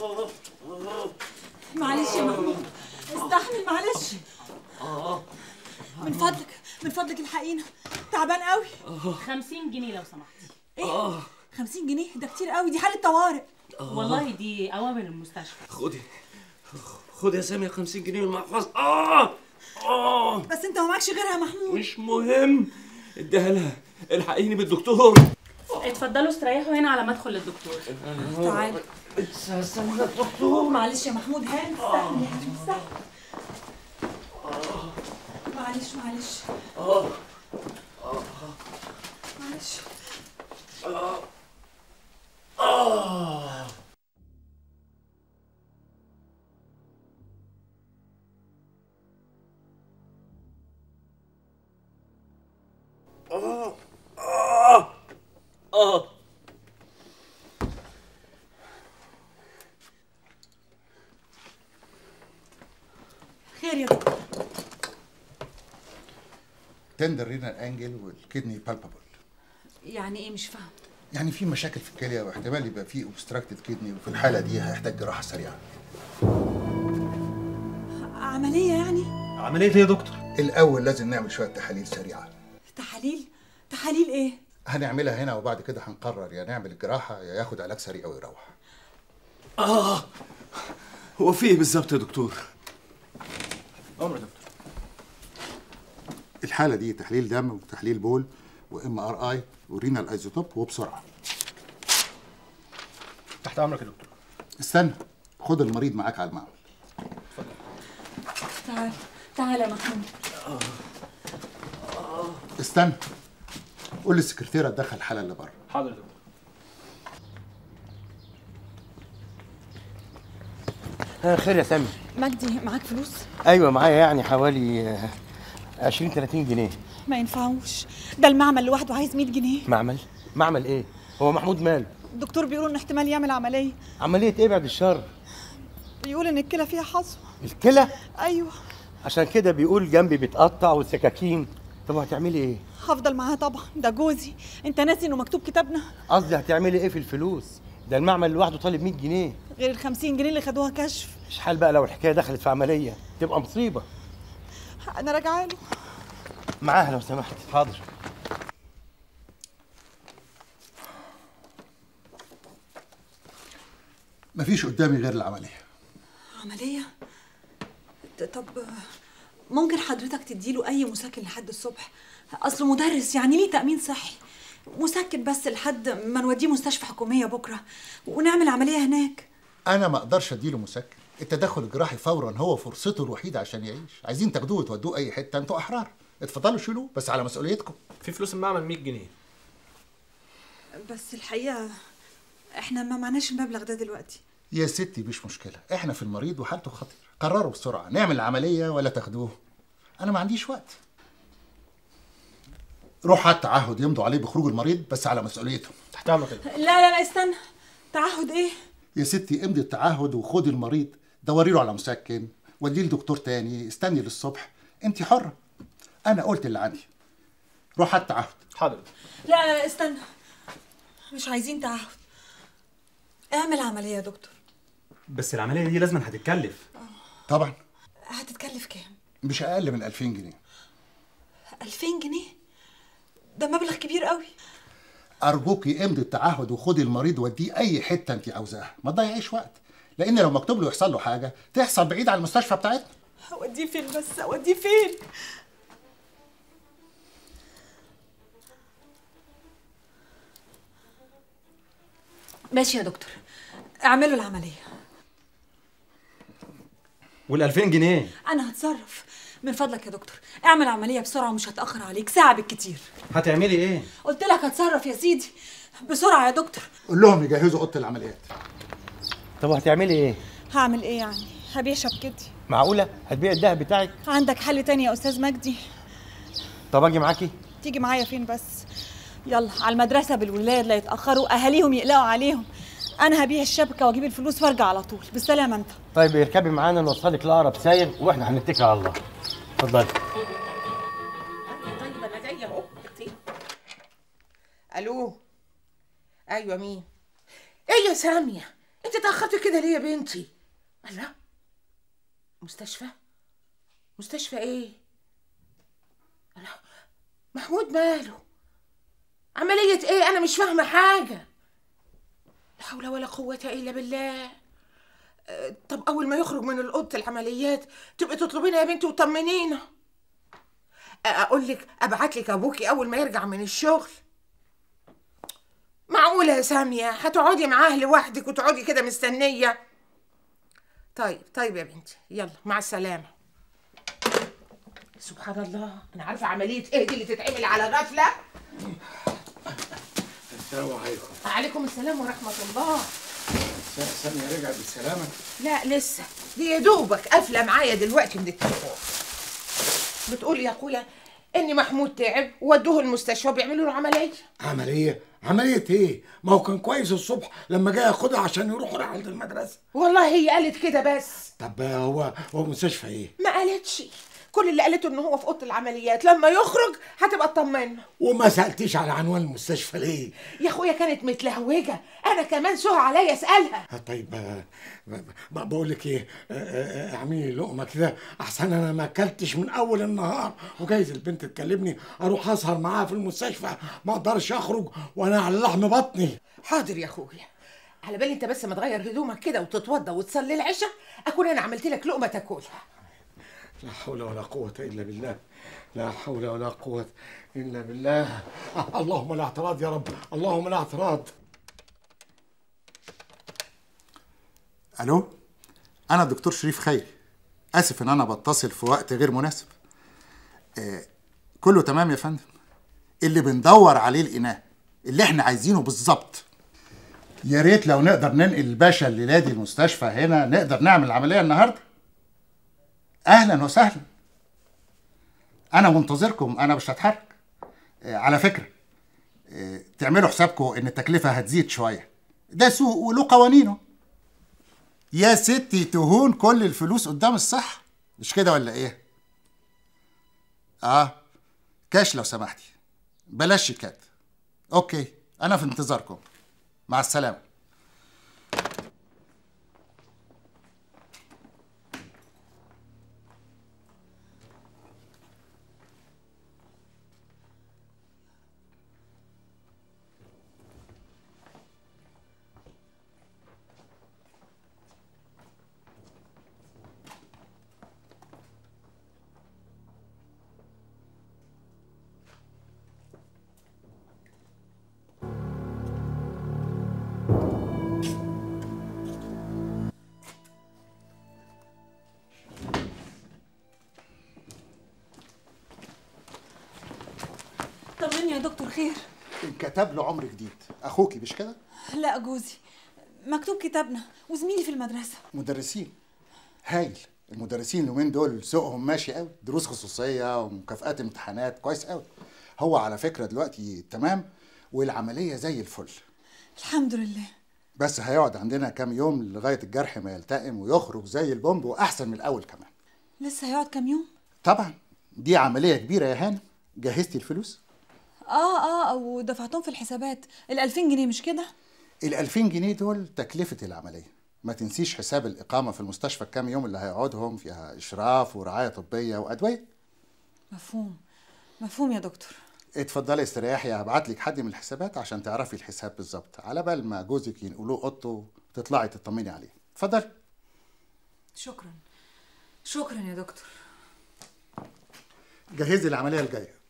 معلش يا محمود استحمل معلش من فضلك من فضلك الحقينا تعبان قوي 50 جنيه لو سمحتي ايه 50 جنيه ده كتير قوي دي حاله طوارئ والله دي اوامر المستشفى خدي خدي يا سامية 50 جنيه والمحفظة اه اه بس انت ما معكش غيرها يا محمود مش مهم اديها لها الحقيني بالدكتور اتفضلوا استريحوا هنا على ما ادخل للدكتور تعال استنى الدكتور معلش يا محمود هان استحمل يا حبيبي استحمل معلش معلش معلش اه خير يا دكتور تندر رينال انجل والكدني بالبابل يعني ايه مش فاهم يعني في مشاكل في الكليه واحتمال يبقى في اوبستراكتد كدني وفي الحاله دي هيحتاج جراحه سريعه عمليه يعني عملية ايه يا دكتور؟ الاول لازم نعمل شويه تحاليل سريعه تحاليل تحاليل ايه هنعملها هنا وبعد كده هنقرر يا نعمل الجراحه يا ياخد علاج سريع ويروح اه هو في ايه بالظبط يا دكتور؟ امر يا دكتور الحاله دي تحليل دم وتحليل بول وام ار اي ورينال ايزوتوب وبسرعه تحت امرك يا دكتور استنى خد المريض معاك على المعمل تعال تعال يا محمود استنى قول للسكرتيره تدخل الحاله اللي بره حاضر يا دكتور آه خير يا سامي مجدي معاك فلوس ايوه معايا يعني حوالي آه، 20 30 جنيه ما ينفعوش ده المعمل لوحده عايز 100 جنيه معمل معمل ايه هو محمود ماله الدكتور بيقول ان احتمال يعمل عمليه عمليه ايه بعد الشر بيقول ان الكلى فيها حصوه الكلى ايوه عشان كده بيقول جنبي بيتقطع والسكاكين طب هتعملي ايه هفضل معاه طبعا ده جوزي انت ناسي انه مكتوب كتابنا قصدي هتعملي ايه في الفلوس ده المعمل لوحده طالب 100 جنيه غير ال 50 جنيه اللي خدوها كشف مش حال بقى لو الحكايه دخلت في عمليه تبقى مصيبه انا راجعه له معاها لو سمحت حاضر مفيش قدامي غير العمليه عمليه ط- طب ممكن حضرتك تديله اي مسكن لحد الصبح اصله مدرس يعني ليه تامين صحي مسكن بس لحد ما نوديه مستشفى حكوميه بكره ونعمل عمليه هناك انا ما اقدرش اديله مسكن التدخل الجراحي فورا هو فرصته الوحيده عشان يعيش عايزين تاخدوه وتودوه اي حته انتوا احرار اتفضلوا شيلوه بس على مسؤوليتكم في فلوس المعمل 100 جنيه بس الحقيقه احنا ما معناش المبلغ ده دلوقتي يا ستي مش مشكله احنا في المريض وحالته خطيره قرروا بسرعه نعمل العمليه ولا تاخدوه انا ما عنديش وقت روح هات تعهد يمضوا عليه بخروج المريض بس على مسؤوليتهم تحت امرك يا دكتور لا لا لا استنى تعهد ايه يا ستي امضي التعهد وخدي المريض دوري له على مسكن وديه لدكتور تاني استني للصبح انت حره انا قلت اللي عندي روح هات تعهد حاضر يا دكتور. لا لا لا استنى مش عايزين تعهد اعمل عمليه يا دكتور بس العملية دي لازم هتتكلف طبعا هتتكلف كام مش اقل من 2000 جنيه 2000 جنيه ده مبلغ كبير قوي ارجوكي امضي التعهد وخدي المريض وديه اي حته انت عاوزاها ما تضيعيش وقت لان لو مكتوب له يحصل له حاجه تحصل بعيد عن المستشفى بتاعتنا اوديه فين بس اوديه فين ماشي يا دكتور اعملوا العمليه وال 2000 جنيه انا هتصرف من فضلك يا دكتور اعمل عمليه بسرعه ومش هتاخر عليك ساعه بالكتير هتعملي ايه؟ قلت لك هتصرف يا سيدي بسرعه يا دكتور قول لهم يجهزوا اوضه العمليات طب هتعملي ايه هعمل ايه يعني هبيع شبكتي معقوله هتبيع الدهب بتاعك عندك حل تاني يا استاذ مجدي طب اجي معاكي تيجي معايا فين بس يلا على المدرسه بالولاد لا يتاخروا اهاليهم يقلقوا عليهم انا هبيع الشبكه واجيب الفلوس وارجع على طول بالسلامه انت طيب اركبي معانا نوصلك لاقرب سايق واحنا هنتكل على الله اتفضلي طيب انا جايه اهو اختي الو ايوه مين ايه يا ساميه انت انت اتاخرتي كده ليه يا بنتي الله مستشفى مستشفى ايه الله محمود ماله عملية ايه انا مش فاهمة حاجة لا حول ولا قوة الا بالله أه، طب اول ما يخرج من اوضه العمليات تبقي تطلبينا يا بنتي وطمنينا أه، اقول لك ابعت لك ابوكي اول ما يرجع من الشغل معقولة يا سامية هتقعدي معاه لوحدك وتقعدي كده مستنية طيب طيب يا بنتي يلا مع السلامة سبحان الله أنا عارفة عملية إيه دي اللي تتعمل على غفلة السلام عليكم عليكم السلام ورحمة الله سامية رجعت بالسلامة لا لسه دي يا دوبك قافلة معايا دلوقتي من التليفون بتقول يا أخويا إن محمود تعب ودوه المستشفى بيعملوا له عملية عملية عملية ايه؟ ما هو كان كويس الصبح لما جاي ياخدها عشان يروحوا رحلة المدرسة والله هي قالت كده بس طب هو هو مستشفى ايه؟ ما قالتش كل اللي قالته ان هو في اوضه العمليات لما يخرج هتبقى اطمنا وما سألتيش على عنوان المستشفى ليه؟ يا اخويا كانت متلهوجه انا كمان سهى عليا اسالها آه، طيب آه، ب- ب- بقول لك ايه آه، آه، آه، اعملي لي لقمه كده احسن انا ما اكلتش من اول النهار وجايز البنت تكلمني اروح اسهر معاها في المستشفى ما اقدرش اخرج وانا على لحم بطني حاضر يا اخويا على بالي انت بس ما تغير هدومك كده وتتوضى وتصلي العشاء اكون انا عملت لك لقمه تاكلها لا حول ولا قوة إلا بالله لا حول ولا قوة إلا بالله آه، اللهم لا اعتراض يا رب اللهم لا اعتراض الو انا الدكتور شريف خيري اسف ان انا بتصل في وقت غير مناسب آه كله تمام يا فندم اللي بندور عليه الاناء اللي احنا عايزينه بالظبط يا ريت لو نقدر ننقل الباشا الليله دي المستشفى هنا نقدر نعمل العمليه النهارده اهلا وسهلا انا منتظركم انا مش هتحرك آه على فكره آه تعملوا حسابكم ان التكلفه هتزيد شويه ده سوق وله قوانينه يا ستي تهون كل الفلوس قدام الصحة مش كده ولا ايه؟ اه كاش لو سمحتي بلاش شيكات اوكي انا في انتظاركم مع السلامة طمني يا دكتور خير انكتب له عمر جديد اخوكي مش كده؟ لا جوزي مكتوب كتابنا وزميلي في المدرسة مدرسين هايل المدرسين اليومين دول سوقهم ماشي قوي دروس خصوصية ومكافآت امتحانات كويس قوي هو على فكرة دلوقتي تمام والعملية زي الفل الحمد لله بس هيقعد عندنا كام يوم لغاية الجرح ما يلتئم ويخرج زي البومب وأحسن من الأول كمان لسه هيقعد كام يوم طبعا دي عملية كبيرة يا هانم جهزتي الفلوس؟ اه اه ودفعتهم في الحسابات ال 2000 جنيه مش كده ال 2000 جنيه دول تكلفة العملية ما تنسيش حساب الإقامة في المستشفى الكام يوم اللي هيقعدهم فيها إشراف ورعاية طبية وأدوية مفهوم مفهوم يا دكتور اتفضلي استريحي هبعت لك حد من الحسابات عشان تعرفي الحساب بالظبط على بال ما جوزك ينقلوه اوضته تطلعي تطمني عليه اتفضلي شكرا شكرا يا دكتور جهزي العملية الجاية